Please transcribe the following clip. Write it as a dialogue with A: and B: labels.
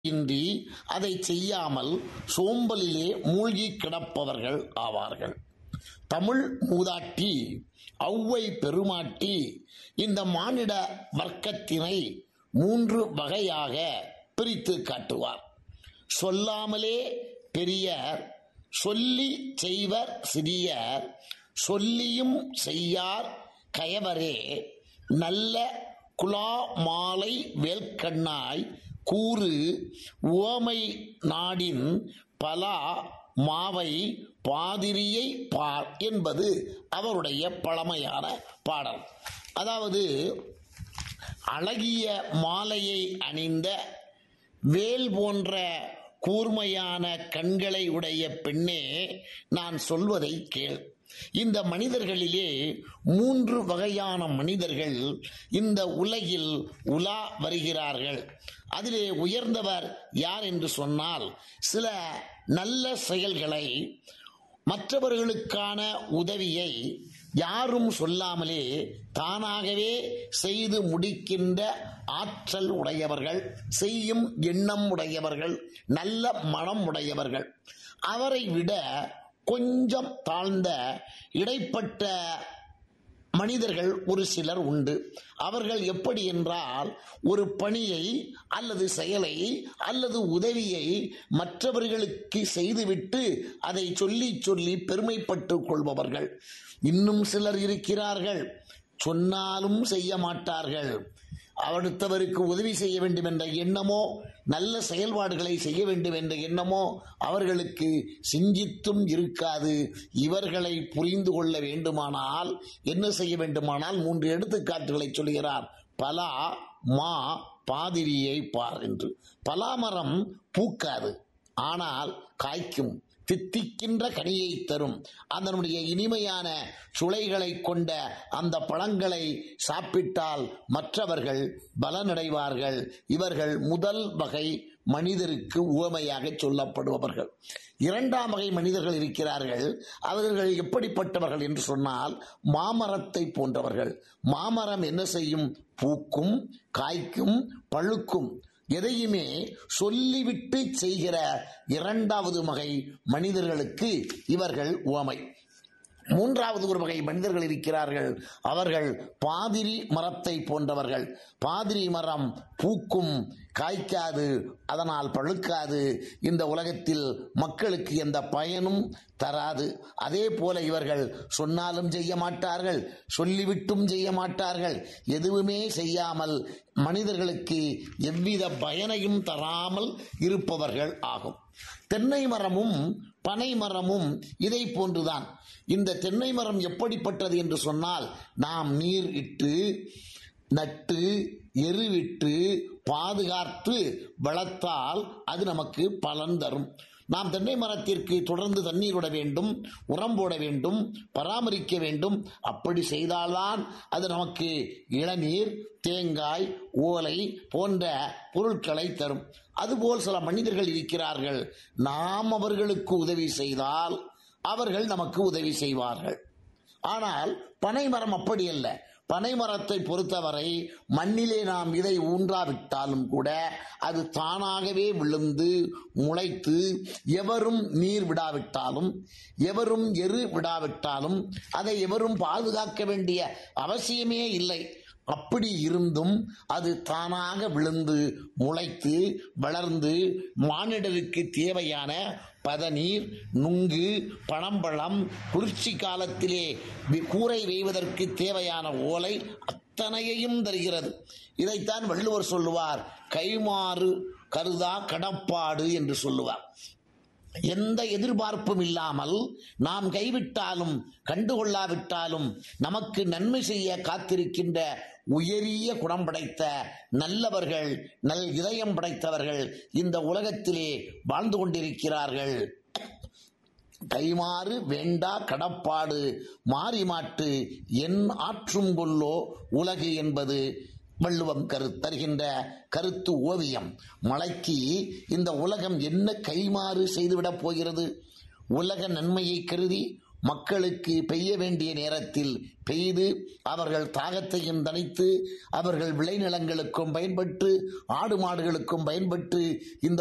A: இன்றி அதை செய்யாமல் சோம்பலிலே மூழ்கி கிடப்பவர்கள் ஆவார்கள் தமிழ் மூதாட்டி ஔவை பெருமாட்டி இந்த மானிட வர்க்கத்தினை மூன்று வகையாக பிரித்து காட்டுவார் சொல்லாமலே பெரியர் சொல்லி செய்வர் சிறியர் சொல்லியும் செய்யார் கயவரே நல்ல குலா மாலை வேல்கண்ணாய் கூறு உவமை நாடின் பலா மாவை பாதிரியை பார் என்பது அவருடைய பழமையான பாடல் அதாவது அழகிய மாலையை அணிந்த வேல் போன்ற கூர்மையான கண்களை உடைய பெண்ணே நான் சொல்வதை கேள் இந்த மனிதர்களிலே மூன்று வகையான மனிதர்கள் இந்த உலகில் உலா வருகிறார்கள் அதிலே உயர்ந்தவர் யார் என்று சொன்னால் சில நல்ல செயல்களை மற்றவர்களுக்கான உதவியை யாரும் சொல்லாமலே தானாகவே செய்து முடிக்கின்ற ஆற்றல் உடையவர்கள் செய்யும் எண்ணம் உடையவர்கள் நல்ல மனம் உடையவர்கள் அவரை விட கொஞ்சம் தாழ்ந்த இடைப்பட்ட மனிதர்கள் ஒரு சிலர் உண்டு அவர்கள் எப்படி என்றால் ஒரு பணியை அல்லது செயலை அல்லது உதவியை மற்றவர்களுக்கு செய்துவிட்டு அதை சொல்லி சொல்லி பெருமைப்பட்டு கொள்பவர்கள் இன்னும் சிலர் இருக்கிறார்கள் சொன்னாலும் செய்ய மாட்டார்கள் அடுத்தவருக்கு உதவி செய்ய வேண்டும் என்ற எண்ணமோ நல்ல செயல்பாடுகளை செய்ய வேண்டும் என்ற எண்ணமோ அவர்களுக்கு சிந்தித்தும் இருக்காது இவர்களை புரிந்து கொள்ள வேண்டுமானால் என்ன செய்ய வேண்டுமானால் மூன்று எடுத்துக்காட்டுகளை சொல்கிறார் பலா மா பாதிரியை பார் என்று பலாமரம் பூக்காது ஆனால் காய்க்கும் தித்திக்கின்ற கனியை தரும் அதனுடைய இனிமையான சுளைகளை கொண்ட அந்த பழங்களை சாப்பிட்டால் மற்றவர்கள் பலனடைவார்கள் இவர்கள் முதல் வகை மனிதருக்கு உவமையாக சொல்லப்படுபவர்கள் இரண்டாம் வகை மனிதர்கள் இருக்கிறார்கள் அவர்கள் எப்படிப்பட்டவர்கள் என்று சொன்னால் மாமரத்தை போன்றவர்கள் மாமரம் என்ன செய்யும் பூக்கும் காய்க்கும் பழுக்கும் எதையுமே சொல்லிவிட்டு செய்கிற இரண்டாவது வகை மனிதர்களுக்கு இவர்கள் உவமை மூன்றாவது ஒரு வகை மனிதர்கள் இருக்கிறார்கள் அவர்கள் பாதிரி மரத்தை போன்றவர்கள் பாதிரி மரம் பூக்கும் காய்க்காது அதனால் பழுக்காது இந்த உலகத்தில் மக்களுக்கு எந்த பயனும் தராது அதே போல இவர்கள் சொன்னாலும் செய்ய மாட்டார்கள் சொல்லிவிட்டும் செய்ய மாட்டார்கள் எதுவுமே செய்யாமல் மனிதர்களுக்கு எவ்வித பயனையும் தராமல் இருப்பவர்கள் ஆகும் தென்னை மரமும் பனை மரமும் இதை போன்றுதான் இந்த தென்னை மரம் எப்படிப்பட்டது என்று சொன்னால் நாம் நீர் இட்டு நட்டு எருவிட்டு பாதுகாத்து வளர்த்தால் அது நமக்கு பலன் தரும் நாம் தென்னை மரத்திற்கு தொடர்ந்து தண்ணீர் விட வேண்டும் உரம் போட வேண்டும் பராமரிக்க வேண்டும் அப்படி செய்தால்தான் அது நமக்கு இளநீர் தேங்காய் ஓலை போன்ற பொருட்களை தரும் அதுபோல் சில மனிதர்கள் இருக்கிறார்கள் நாம் அவர்களுக்கு உதவி செய்தால் அவர்கள் நமக்கு உதவி செய்வார்கள் ஆனால் பனை மரம் அப்படி அல்ல பனை மரத்தை பொறுத்தவரை மண்ணிலே நாம் இதை ஊன்றாவிட்டாலும் கூட அது தானாகவே விழுந்து முளைத்து எவரும் நீர் விடாவிட்டாலும் எவரும் எரு விடாவிட்டாலும் அதை எவரும் பாதுகாக்க வேண்டிய அவசியமே இல்லை அப்படி இருந்தும் அது தானாக விழுந்து முளைத்து வளர்ந்து மானிடருக்கு தேவையான பதநீர் நுங்கு பனம்பழம் குளிர்ச்சி காலத்திலே கூரை வேய்வதற்கு தேவையான ஓலை அத்தனையையும் தருகிறது இதைத்தான் வள்ளுவர் சொல்லுவார் கைமாறு கருதா கடப்பாடு என்று சொல்லுவார் எந்த எதிர்பார்ப்பும் இல்லாமல் நாம் கைவிட்டாலும் கண்டுகொள்ளாவிட்டாலும் நமக்கு நன்மை செய்ய காத்திருக்கின்ற உயரிய குணம் படைத்த நல்லவர்கள் நல் இதயம் படைத்தவர்கள் இந்த உலகத்திலே வாழ்ந்து கொண்டிருக்கிறார்கள் கைமாறு வேண்டா கடப்பாடு மாறி மாட்டு என் ஆற்றும் கொல்லோ உலகு என்பது வள்ளுவம் கரு தருகின்ற கருத்து ஓவியம் மலைக்கு இந்த உலகம் என்ன கைமாறு செய்துவிடப் போகிறது உலக நன்மையை கருதி மக்களுக்கு பெய்ய வேண்டிய நேரத்தில் பெய்து அவர்கள் தாகத்தையும் தணித்து அவர்கள் விளைநிலங்களுக்கும் பயன்பட்டு ஆடு மாடுகளுக்கும் பயன்பட்டு இந்த